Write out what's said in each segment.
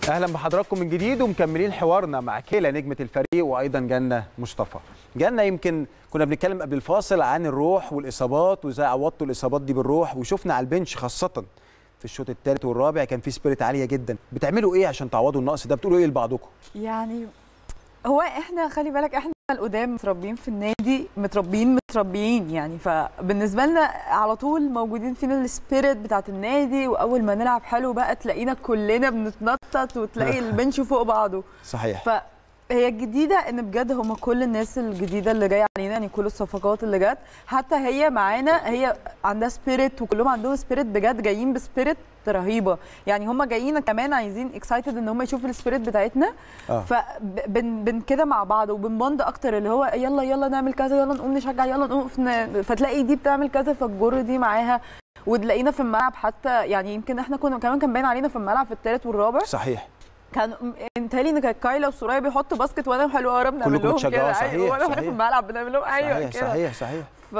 اهلا بحضراتكم من جديد ومكملين حوارنا مع كيلا نجمه الفريق وايضا جنه مصطفى جنه يمكن كنا بنتكلم قبل الفاصل عن الروح والاصابات وازاي عوضتوا الاصابات دي بالروح وشفنا على البنش خاصه في الشوط الثالث والرابع كان في سبيريت عاليه جدا بتعملوا ايه عشان تعوضوا النقص ده بتقولوا ايه لبعضكم يعني هو احنا خلي بالك احنا القدام متربيين في النادي متربيين متربيين يعني فبالنسبه لنا على طول موجودين فينا السبيريت بتاعت النادي واول ما نلعب حلو بقى تلاقينا كلنا بنتنطط وتلاقي البنش فوق بعضه صحيح فهي الجديده ان بجد هم كل الناس الجديده اللي جايه علينا يعني كل الصفقات اللي جت حتى هي معانا هي عندها سبيريت وكلهم عندهم سبيريت بجد جايين بسبيريت رهيبه يعني هم جايين كمان عايزين اكسايتد ان هم يشوفوا السبيريت بتاعتنا آه. فبن بن كده مع بعض وبنبند اكتر اللي هو يلا يلا نعمل كذا يلا نقوم نشجع يلا نقوم ن... فتلاقي دي بتعمل كذا فالجر دي معاها وتلاقينا في الملعب حتى يعني يمكن احنا كنا كمان كان باين علينا في الملعب في الثالث والرابع صحيح كان انتهالي ان كانت كايلا وسوريا بيحطوا باسكت وانا وحلوه ورا بنعمل كلكم لهم بتشجعوا، كده صحيح، أيوة، وانا واحنا صحيح. في الملعب بنعمل لهم ايوه صحيح كده صحيح صحيح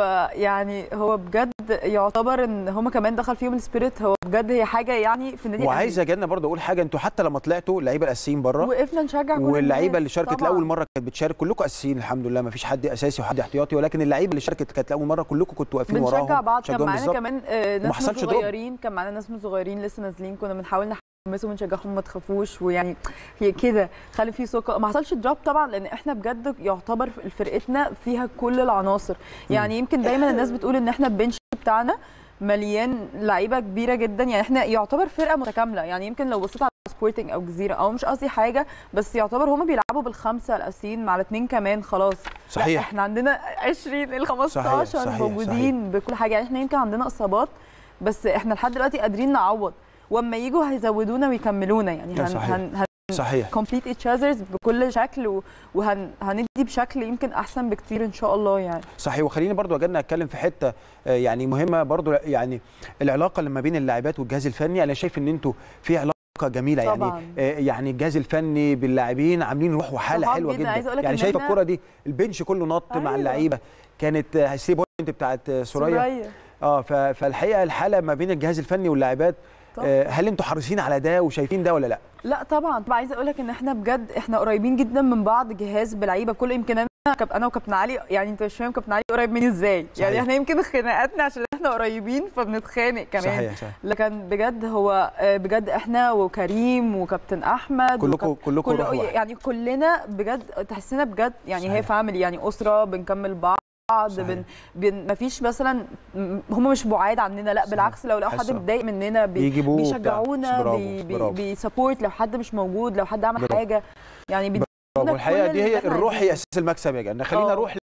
فيعني هو بجد يعتبر ان هم كمان دخل فيهم السبيريت هو بجد هي حاجه يعني في النادي وعايزه جنه برضه اقول حاجه انتوا حتى لما طلعتوا اللعيبه الاساسيين بره وقفنا نشجع كل واللعيبه الناس اللي شاركت طبعاً. لاول مره كانت بتشارك كلكم اساسيين الحمد لله ما فيش حد اساسي وحد احتياطي ولكن اللعيبه اللي شاركت كانت لاول مره كلكم كنتوا واقفين وراهم بنشجع بعض كان تشجعوهم معانا بالظبط. كمان آه، وما ناس حصلش من دروب. صغيرين كان معانا ناس من صغيرين لسه نازلين كنا بنحاول نحمسهم ونشجعهم ما تخافوش ويعني هي كده خلي في ثقه ما حصلش دروب طبعا لان احنا بجد يعتبر فرقتنا فيها كل العناصر يعني يمكن دايما الناس بتقول ان احنا البنش بتاعنا مليان لعيبه كبيره جدا يعني احنا يعتبر فرقه متكامله يعني يمكن لو بصيت على سبورتنج او جزيره او مش قصدي حاجه بس يعتبر هما بيلعبوا بالخمسه الاساسيين مع الاثنين كمان خلاص لا، صحيح. احنا عندنا 20 ال 15 صحيح، صحيح، موجودين بكل حاجه يعني احنا يمكن عندنا اصابات بس احنا لحد دلوقتي قادرين نعوض واما يجوا هيزودونا ويكملونا يعني لا، هن صحيح. هن هن صحيح كومبليت ايتش اذرز بكل شكل و- وهن هندي بشكل يمكن احسن بكتير ان شاء الله يعني صحيح وخليني برضو اجلنا اتكلم في حته آه، يعني مهمه برضو يعني العلاقه اللي ما بين اللاعبات والجهاز الفني انا شايف ان انتوا في علاقه جميله طبعاً. يعني آه، يعني الجهاز الفني باللاعبين عاملين روح وحاله صحاب حلوه جداً. جدا عايزة أقولك يعني إن شايف إحنا- الكره دي البنش كله نط مع أيوة. اللعيبه كانت آه، السي بوينت بتاعت آه، سوريا سوريا اه ف- فالحقيقه الحاله ما بين الجهاز الفني واللاعبات طبعاً. آه، هل انتوا حريصين على ده وشايفين ده ولا لا لا طبعا طبعا عايزه اقول لك ان احنا بجد احنا قريبين جدا من بعض جهاز بلعيبه كل يمكن انا كاب انا وكابتن علي يعني انت مش فاهم كابتن علي قريب مني ازاي صحيح. يعني احنا يمكن خناقاتنا عشان احنا قريبين فبنتخانق كمان صحيح صحيح لكن بجد هو آه، بجد احنا وكريم وكابتن احمد كلكم وكاب- كلكم كل روح واحد. يعني كلنا بجد تحسنا بجد يعني هي صحيح. فاميلي يعني اسره بنكمل بعض صحيح. بن بن مفيش مثلا م- هم مش بعاد عننا لا صحيح. بالعكس لو لو حد حاسة. متضايق مننا بي بيجيبوه وبتاع. بيشجعونا برافو، بي بي برافو. بيسبورت لو حد مش موجود لو حد عمل برافو. حاجه يعني بيدونا برافو. كل والحقيقه دي اللي هي إحنا الروح هي عايزينه. اساس المكسب يا جنه خلينا آه. نروح